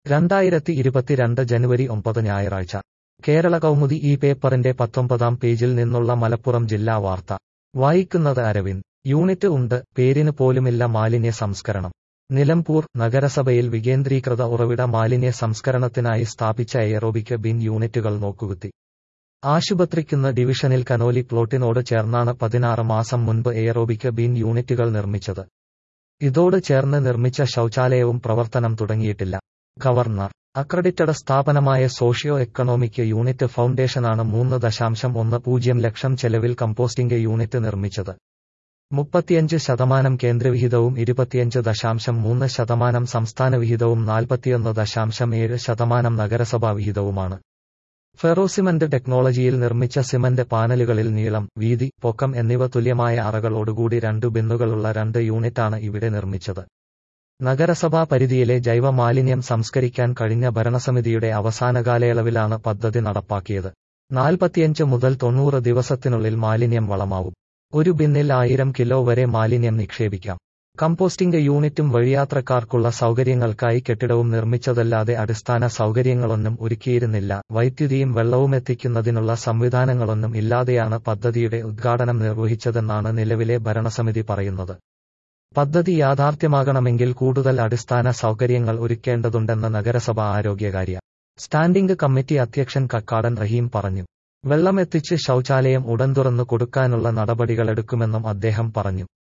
രണ്ടായിരത്തി ഇരുപത്തിരണ്ട് ജനുവരി ഒമ്പത് ഞായറാഴ്ച കേരള കൗമുദി ഈ പേപ്പറിന്റെ പത്തൊമ്പതാം പേജിൽ നിന്നുള്ള മലപ്പുറം ജില്ലാ വാർത്ത വായിക്കുന്നത് അരവിന്ദ് യൂണിറ്റ് ഉണ്ട് പേരിന് പോലുമില്ല മാലിന്യ സംസ്കരണം നിലമ്പൂർ നഗരസഭയിൽ വികേന്ദ്രീകൃത ഉറവിട മാലിന്യ സംസ്കരണത്തിനായി സ്ഥാപിച്ച എയറോബിക് ബിൻ യൂണിറ്റുകൾ നോക്കുകുത്തി ആശുപത്രിക്കുന്ന ഡിവിഷനിൽ കനോലി പ്ലോട്ടിനോട് ചേർന്നാണ് പതിനാറ് മാസം മുൻപ് എയറോബിക് ബിൻ യൂണിറ്റുകൾ നിർമ്മിച്ചത് ഇതോട് ചേർന്ന് നിർമ്മിച്ച ശൗചാലയവും പ്രവർത്തനം തുടങ്ങിയിട്ടില്ല ഗവർണർ അക്രഡിറ്റഡ് സ്ഥാപനമായ സോഷ്യോ എക്കണോമിക് യൂണിറ്റ് ഫൗണ്ടേഷനാണ് മൂന്ന് ദശാംശം ഒന്ന് പൂജ്യം ലക്ഷം ചെലവിൽ കമ്പോസ്റ്റിംഗ് യൂണിറ്റ് നിർമ്മിച്ചത് മുപ്പത്തിയഞ്ച് ശതമാനം കേന്ദ്രവിഹിതവും ഇരുപത്തിയഞ്ച് ദശാംശം മൂന്ന് ശതമാനം സംസ്ഥാന വിഹിതവും നാൽപ്പത്തിയൊന്ന് ദശാംശം ഏഴ് ശതമാനം നഗരസഭാ വിഹിതവുമാണ് ഫെറോസിമന്റ് ടെക്നോളജിയിൽ നിർമ്മിച്ച സിമന്റ് പാനലുകളിൽ നീളം വീതി പൊക്കം എന്നിവ തുല്യമായ അറകളോടുകൂടി രണ്ടു ബിന്നുകളുള്ള രണ്ട് യൂണിറ്റാണ് ഇവിടെ നിർമ്മിച്ചത് നഗരസഭാ പരിധിയിലെ ജൈവ മാലിന്യം സംസ്കരിക്കാൻ കഴിഞ്ഞ ഭരണസമിതിയുടെ അവസാന കാലയളവിലാണ് പദ്ധതി നടപ്പാക്കിയത് നാൽപ്പത്തിയഞ്ച് മുതൽ തൊണ്ണൂറ് ദിവസത്തിനുള്ളിൽ മാലിന്യം വളമാവും ഒരു ബിന്നിൽ ആയിരം കിലോ വരെ മാലിന്യം നിക്ഷേപിക്കാം കമ്പോസ്റ്റിംഗ് യൂണിറ്റും വഴിയാത്രക്കാർക്കുള്ള സൗകര്യങ്ങൾക്കായി കെട്ടിടവും നിർമ്മിച്ചതല്ലാതെ അടിസ്ഥാന സൗകര്യങ്ങളൊന്നും ഒരുക്കിയിരുന്നില്ല വൈദ്യുതിയും വെള്ളവും എത്തിക്കുന്നതിനുള്ള സംവിധാനങ്ങളൊന്നും ഇല്ലാതെയാണ് പദ്ധതിയുടെ ഉദ്ഘാടനം നിർവഹിച്ചതെന്നാണ് നിലവിലെ ഭരണസമിതി പറയുന്നത് പദ്ധതി യാഥാർത്ഥ്യമാകണമെങ്കിൽ കൂടുതൽ അടിസ്ഥാന സൗകര്യങ്ങൾ ഒരുക്കേണ്ടതുണ്ടെന്ന് നഗരസഭ ആരോഗ്യകാര്യ സ്റ്റാൻഡിംഗ് കമ്മിറ്റി അധ്യക്ഷൻ കക്കാടൻ റഹീം പറഞ്ഞു വെള്ളമെത്തിച്ച് ശൗചാലയം ഉടൻ തുറന്നു കൊടുക്കാനുള്ള നടപടികളെടുക്കുമെന്നും അദ്ദേഹം പറഞ്ഞു